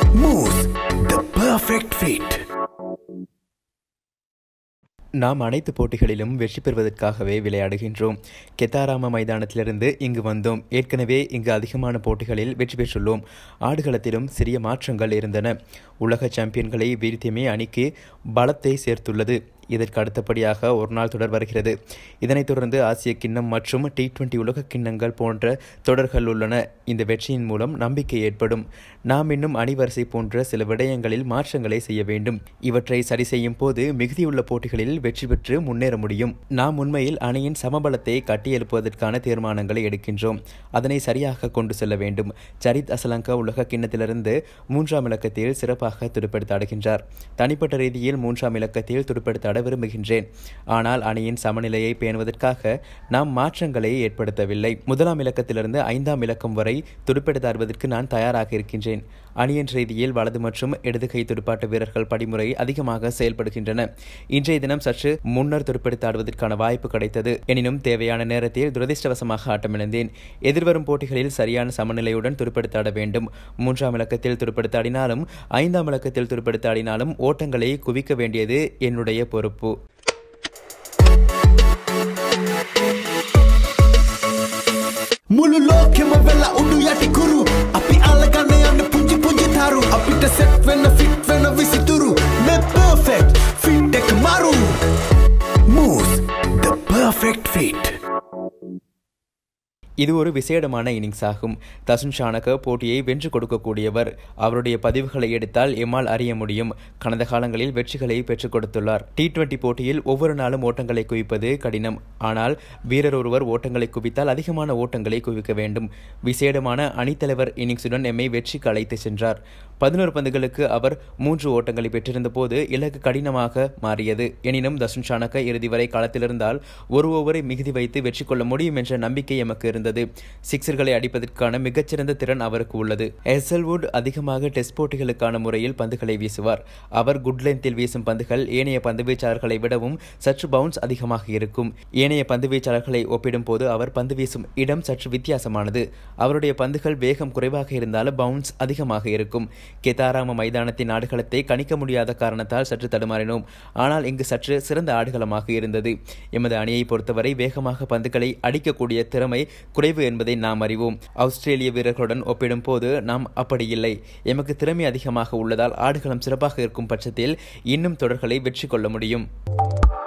Moose, the perfect fit. நாம் அனைத்து போட்டிகளிலும் வெற்றி பெறுவதற்காகவே விளையாடுகின்றோம் கெத்தாராம மைதானத்திலிருந்து இங்கு வந்தோம் ஏற்கனவே இங்கு அதிகமான போட்டிகளில் வெற்றி பெற்றுள்ளோம் ஆடுகளத்திலும் சிறிய மாற்றங்கள் இருந்தன உலக சாம்பியன்களை வீழ்த்தியமே அணிக்கு பலத்தை சேர்த்துள்ளது இதற்கு அடுத்தபடியாக ஒரு நாள் தொடர் வருகிறது இதனைத் தொடர்ந்து ஆசிய கிண்ணம் மற்றும் டி டுவெண்டி உலக கிண்ணங்கள் போன்ற தொடர்கள் உள்ளன இந்த வெற்றியின் மூலம் நம்பிக்கை ஏற்படும் நாம் இன்னும் அணிவரிசை போன்ற சில விடயங்களில் மாற்றங்களை செய்ய வேண்டும் இவற்றை சரி செய்யும் போது மிகுதியுள்ள போட்டிகளில் வெற்றி பெற்று முன்னேற முடியும் நாம் உண்மையில் அணியின் சமபலத்தை கட்டியெழுப்புவதற்கான தீர்மானங்களை எடுக்கின்றோம் அதனை சரியாக கொண்டு செல்ல வேண்டும் சரித் அசலங்கா உலக கிண்ணத்திலிருந்து மூன்றாம் இலக்கத்தில் சிறப்பாக துடுப்படுத்த ஆடுகின்றார் தனிப்பட்ட ரீதியில் மூன்றாம் இலக்கத்தில் துடுப்படுத்த ஆட விரும்புகின்றேன் ஆனால் அணியின் சமநிலையை பேணுவதற்காக நாம் மாற்றங்களை ஏற்படுத்தவில்லை முதலாம் இலக்கத்திலிருந்து ஐந்தாம் இலக்கம் வரை துடுப்பெடுத்து ஆடுவதற்கு நான் தயாராக இருக்கின்றேன் அணியின் ரீதியில் வலது மற்றும் இடது கை துடுப்பாட்ட வீரர்கள் படிமுறை அதிகமாக செயல்படுகின்றன இன்றைய தினம் சற்று முன்னர் துடுப்பெடுத்து ஆடுவதற்கான வாய்ப்பு கிடைத்தது எனினும் தேவையான நேரத்தில் துரதிர்ஷ்டவசமாக ஆட்டமிழந்தேன் எதிர்வரும் போட்டிகளில் சரியான சமநிலையுடன் துடுப்பெடுத்து ஆட வேண்டும் மூன்றாம் இலக்கத்தில் துடுப்பெடுத்து ஆடினாலும் ஐந்தாம் இலக்கத்தில் துடுப்பெடுத்து ஆடினாலும் ஓட்டங்களை குவிக்க வேண்டியது என்னுடைய பொறுப்பு මුළු ලෝකෙම වෙලා උඩු යටි කුරු අපි අල්ලගන්න යන්න පුංචි පුංචි තරු අපිට සෙට් වෙන්න ෆිට් වෙන විසිතුරු මේ පර්ෆෙක්ට් ෆිට් එක මරු Moose, the perfect fit. இது ஒரு விசேடமான இன்னிங்ஸ் ஆகும் தசுன் ஷானக போட்டியை வென்று கொடுக்கக்கூடியவர் அவருடைய பதிவுகளை எடுத்தால் எம்மால் அறிய முடியும் கடந்த காலங்களில் வெற்றிகளை பெற்றுக் கொடுத்துள்ளார் டி டுவெண்டி போட்டியில் ஒவ்வொரு நாளும் ஓட்டங்களை குவிப்பது கடினம் ஆனால் வீரர் ஒருவர் ஓட்டங்களை குவித்தால் அதிகமான ஓட்டங்களை குவிக்க வேண்டும் விசேடமான அணித்தலைவர் இன்னிங்ஸுடன் எம்மை வெற்றிக்கு அழைத்து சென்றார் பதினோரு பந்துகளுக்கு அவர் மூன்று ஓட்டங்களை பெற்றிருந்த போது இலக்கு கடினமாக மாறியது எனினும் தசுன் ஷானக இறுதி வரை களத்திலிருந்தால் ஒரு ஓவரை மிகுதி வைத்து வெற்றி கொள்ள முடியும் என்ற நம்பிக்கை எமக்கு இருந்தது சிக்ஸர்களை அடிப்பதற்கான மிகச்சிறந்த திறன் அவருக்கு உள்ளது எசல்வுட் அதிகமாக டெஸ்ட் போட்டிகளுக்கான முறையில் பந்துகளை வீசுவார் அவர் குட் லென்த்தில் வீசும் பந்துகள் ஏனைய பந்து வீச்சாளர்களை விடவும் சற்று பவுன்ஸ் அதிகமாக இருக்கும் ஏனைய பந்து வீச்சாளர்களை ஒப்பிடும் போது அவர் பந்து வீசும் இடம் சற்று வித்தியாசமானது அவருடைய பந்துகள் வேகம் குறைவாக இருந்தாலும் பவுன்ஸ் அதிகமாக இருக்கும் கெதாராம மைதானத்தின் ஆடுகளத்தை கணிக்க முடியாத காரணத்தால் சற்று தடுமாறினோம் ஆனால் இங்கு சற்று சிறந்த ஆடுகளமாக இருந்தது எமது அணியை பொறுத்தவரை வேகமாக பந்துகளை அடிக்கக்கூடிய திறமை குறைவு என்பதை நாம் அறிவோம் ஆஸ்திரேலிய வீரர்களுடன் ஒப்பிடும் போது நாம் அப்படி இல்லை எமக்கு திறமை அதிகமாக உள்ளதால் ஆடுகளம் சிறப்பாக இருக்கும் பட்சத்தில் இன்னும் தொடர்களை வெற்றி கொள்ள முடியும்